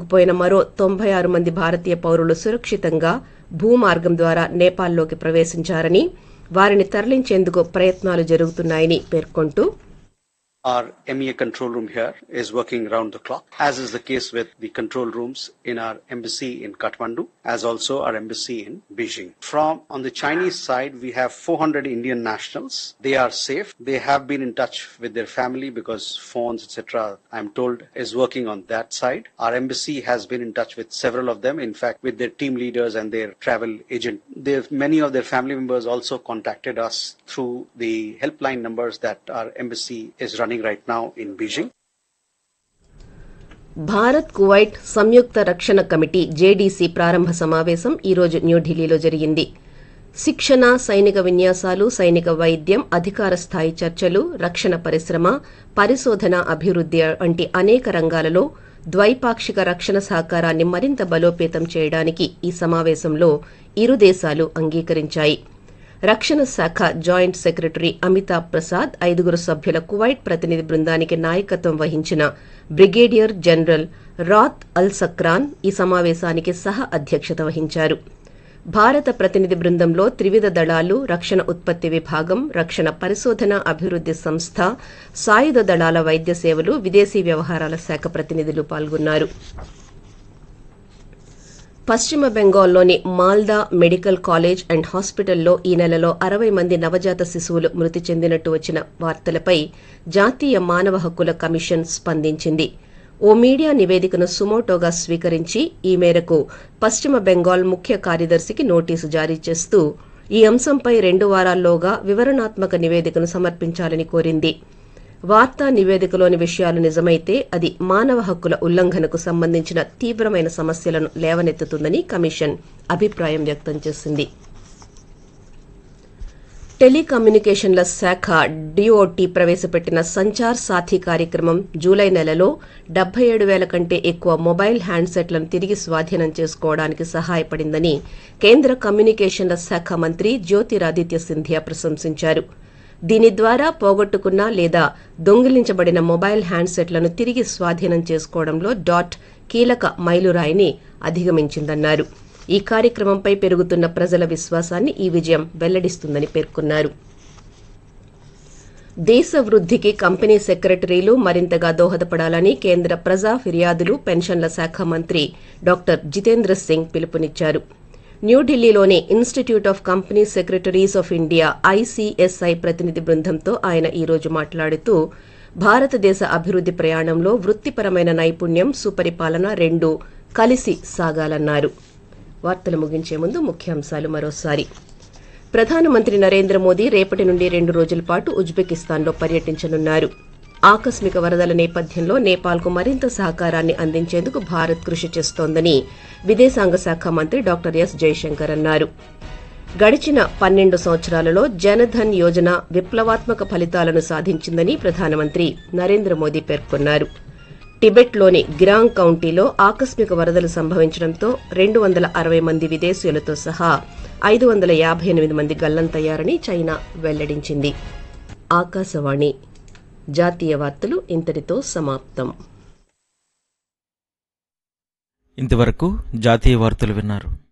చిక్కుకుపోయిన మరో తొంభై ఆరు మంది భారతీయ పౌరులు సురక్షితంగా భూమార్గం ద్వారా నేపాల్లోకి ప్రవేశించారని వారిని తరలించేందుకు ప్రయత్నాలు జరుగుతున్నాయని పేర్కొంటూ Our MEA control room here is working round the clock, as is the case with the control rooms in our embassy in Kathmandu, as also our embassy in Beijing. From on the Chinese side, we have 400 Indian nationals. They are safe. They have been in touch with their family because phones, etc., I'm told, is working on that side. Our embassy has been in touch with several of them, in fact, with their team leaders and their travel agent. They, many of their family members also contacted us through the helpline numbers that our embassy is running right now in Beijing. Bharat Kuwait సంయుక్త రక్షణ committee JDC ప్రారంభ సమావేశం ఈరోజు న్యూఢిల్లీలో జరిగింది శిక్షణ సైనిక విన్యాసాలు సైనిక వైద్యం అధికార స్థాయి చర్చలు రక్షణ పరిశ్రమ పరిశోధన అభివృద్ది వంటి అనేక రంగాలలో ద్వైపాక్షిక రక్షణ సహకారాన్ని మరింత బలోపేతం చేయడానికి ఈ సమావేశంలో ఇరు దేశాలు అంగీకరించాయి రక్షణ శాఖ జాయింట్ సెక్రటరీ అమితాబ్ ప్రసాద్ ఐదుగురు సభ్యుల కువైట్ ప్రతినిధి బృందానికి నాయకత్వం వహించిన బ్రిగేడియర్ జనరల్ రాత్ అల్ సక్రాన్ ఈ సమావేశానికి సహ అధ్యక్షత వహించారు భారత ప్రతినిధి బృందంలో త్రివిధ దళాలు రక్షణ ఉత్పత్తి విభాగం రక్షణ పరిశోధన అభివృద్ది సంస్థ సాయుధ దళాల వైద్య సేవలు విదేశీ వ్యవహారాల శాఖ ప్రతినిధులు పాల్గొన్నారు పశ్చిమ బెంగాల్లోని మాల్దా మెడికల్ కాలేజ్ అండ్ హాస్పిటల్లో ఈ నెలలో అరవై మంది నవజాత శిశువులు మృతి చెందినట్టు వచ్చిన వార్తలపై జాతీయ మానవ హక్కుల కమిషన్ స్పందించింది ఓ మీడియా నివేదికను సుమోటోగా స్వీకరించి ఈ మేరకు పశ్చిమ బెంగాల్ ముఖ్య కార్యదర్శికి నోటీసు జారీ చేస్తూ ఈ అంశంపై రెండు వారాల్లోగా వివరణాత్మక నివేదికను సమర్పించాలని కోరింది వార్తా నివేదికలోని విషయాలు నిజమైతే అది మానవ హక్కుల ఉల్లంఘనకు సంబంధించిన తీవ్రమైన సమస్యలను లేవనెత్తుతుందని కమిషన్ అభిప్రాయం వ్యక్తం చేసింది టెలికమ్యూనికేషన్ల శాఖ డిఓటి ప్రవేశపెట్టిన సంచార్ సాథీ కార్యక్రమం జూలై నెలలో డెబ్బై ఏడు వేల కంటే ఎక్కువ మొబైల్ హ్యాండ్సెట్లను తిరిగి స్వాధీనం చేసుకోవడానికి సహాయపడిందని కేంద్ర కమ్యూనికేషన్ల శాఖ మంత్రి జ్యోతిరాదిత్య సింధియా ప్రశంసించారు దీని ద్వారా పోగొట్టుకున్న లేదా దొంగిలించబడిన మొబైల్ హ్యాండ్సెట్లను తిరిగి స్వాధీనం చేసుకోవడంలో డాట్ కీలక మైలురాయిని అధిగమించిందన్నారు ఈ కార్యక్రమంపై పెరుగుతున్న ప్రజల విశ్వాసాన్ని ఈ విజయం వెల్లడిస్తుందని పేర్కొన్నారు దేశ వృద్ధికి కంపెనీ సెక్రటరీలు మరింతగా దోహదపడాలని కేంద్ర ప్రజా ఫిర్యాదులు పెన్షన్ల శాఖ మంత్రి డాక్టర్ జితేంద్ర సింగ్ పిలుపునిచ్చారు న్యూఢిల్లీలోని Institute of Company Secretaries of India ICSI ప్రతినిధి బృందంతో ఆయన ఈ రోజు మాట్లాడుతూ భారతదేశ అభివృద్ది ప్రయాణంలో వృత్తిపరమైన నైపుణ్యం సుపరిపాలన రెండు కలిసి సాగాలన్నారు వార్తలు ముగించే ముందు ముఖ్యాంశాలు మరోసారి ప్రధానమంత్రి నరేంద్ర మోదీ రేపటి నుండి రెండు రోజుల పాటు ఉజ్బెకిస్తాన్లో పర్యటించనున్నారు ఆకస్మిక వరదల నేపథ్యంలో నేపాల్కు మరింత సహకారాన్ని అందించేందుకు భారత్ కృషి చేస్తోందని విదేశాంగ శాఖ మంత్రి డాక్టర్ ఎస్ జైశంకర్ అన్నారు గడిచిన పన్నెండు సంవత్సరాలలో జనధన్ యోజన విప్లవాత్మక ఫలితాలను సాధించిందని ప్రధానమంత్రి నరేంద్ర మోదీ పేర్కొన్నారు టిబెట్లోని గిరాంగ్ కౌంటీలో ఆకస్మిక వరదలు సంభవించడంతో రెండు వందల అరవై మంది విదేశీయులతో సహా ఐదు వందల యాభై ఎనిమిది మంది గల్లంతయ్యారని చైనా వెల్లడించింది ఆకాశవాణి జాతీయ వార్తలు ఇంతటితో సమాప్తం ఇంతవరకు జాతీయ వార్తలు విన్నారు